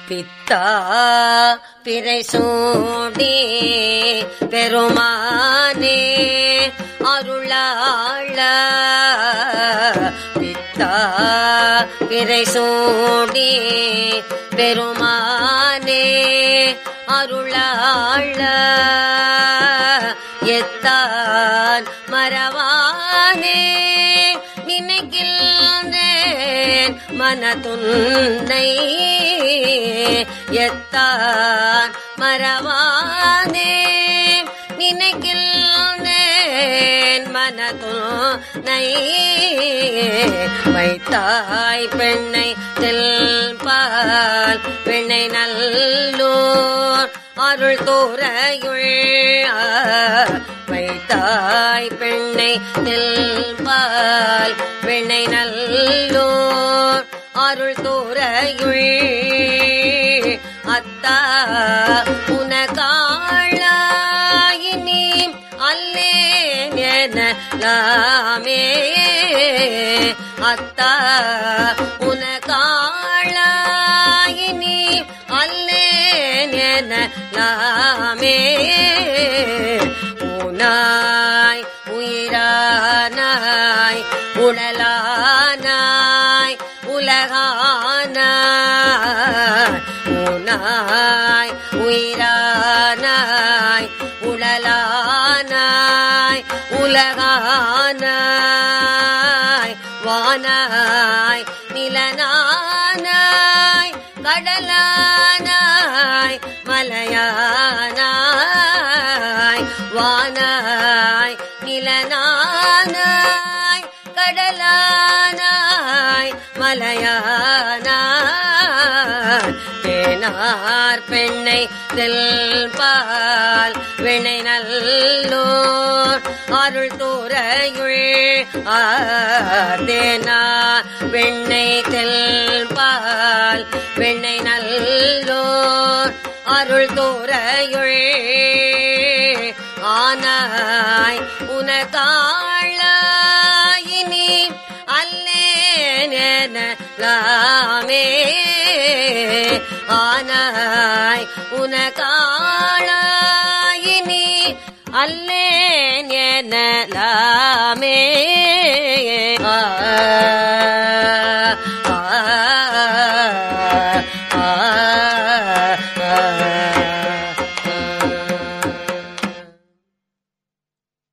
பித்தா பிறை சூடி பெருமானே அருளாள பித்தா பிறை சூடி பெருமானே அருளாள எத்தான் மறவானே நினைக்கின்றேன் மனதுன்னை எத்தான் மறவானே நினைக்கின்றேன் மனதுன்னை வைத்தாய் பெண்ணை தெல்பால் பெண்ணை நல்லோர் அருள் தோரையுள் வைத்தாய் பெண்ணை நெல்பால் பெண்ணை நல்லோர் அருள் தோரையுள் அத்தா உனகாளாயினி அல்லேன் எனலாமே அத்தா உனகாளாயினி அல்லேன் எனலாமே உனாய் உயிரானாய் உடலானாய் உலகானாய் உனாய் உயிரானாய் உடலானாய் உலகானாய் வானாய் நிலனானாய் கடலானாய் மலையானாய் வானாய் நிலனானாய் கடலானாய் மலையானாய் தேனார் பெண்ணை செல்பால் வெண்ணை நல்லோர் அருள் தோரையுள் தேனார் வெண்ணை தெல்பால் வெண்ணை நல்லோர் அருள் தோரையுள் ஆனாய் உனகாளாயினி அல்லேனலாமே ஆனாய் உனகாளாயினி அல்லேனலா